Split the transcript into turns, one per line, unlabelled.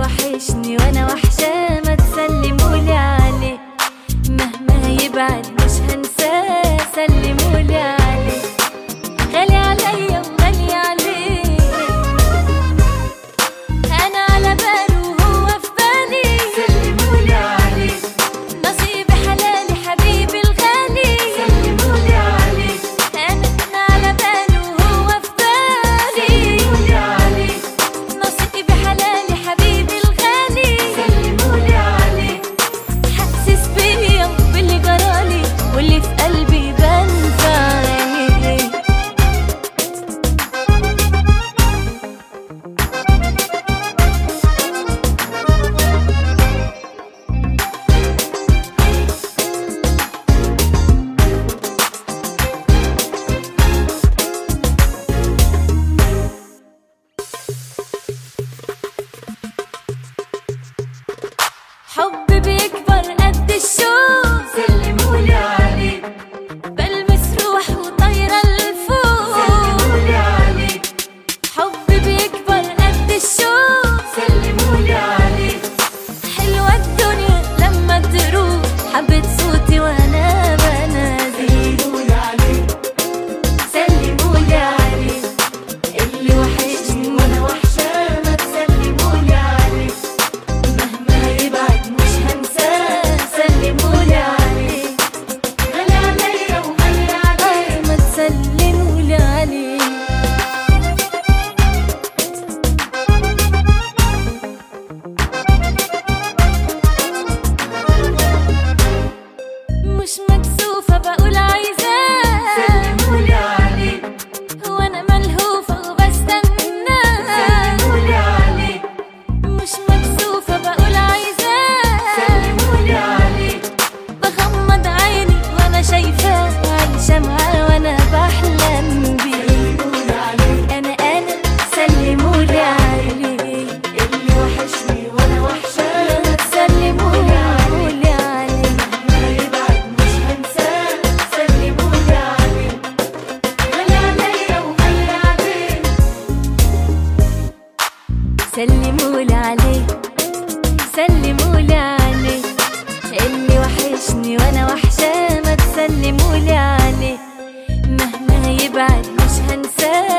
وحشني وانا وحشاه ما تسلمولي عليه مهما يبعد مش هنساه سلمولي عليه غالي عليا وغالي عليه انا على باله وهو في بالي
سلمولي عليه
نصيبي حلالي حبيبي الغالي
سلمولي عليه
انا أنا على باله وهو في بالي
سلمولي عليه
نصيبي حلالي حبيبي الغالي
سلمولي عليه
حاسس بيا وباللي جرالي واللي في قلبي بان في عينيه حب بيكبر قد الشوق
سلمولي عليه
بلمس روح وطايرة لفوق
سلمولي عليه
حب بيكبر قد الشوق
سلمولي عليه
حلوة الدنيا لما تروح حبيت صوتي وانا بنادي
سلمولي عليه سلمولي عليه اللي وحشني وانا وحشاه ما تسلمولي عليه مهما يبعد مش هنساه سلمولي عليه غالي عليا وغالي عليه
ما تسلمولي عليه مش مكسوفة بقول عايزاه
سلمولي عليه
وانا ملهوفة وبستنى
سلمولي عليه
مش مكسوفة بقول عايزاه
سلمولي عليه
بغمض عيني وانا شايفاه عايشة معاه وانا بحلم بيه
سلمولي عليه
انا انا سلمولي عليه
اللي وحشني وانا وحشاه
سلمولي عليه
ما يبعد مش هنساه سلمولي عليه غالي عليا وغالي عليه
سلمولي عليه سلمولي عليه اللي وحشني وانا وحشاه ما تسلمولي عليه مهما يبعد مش هنساه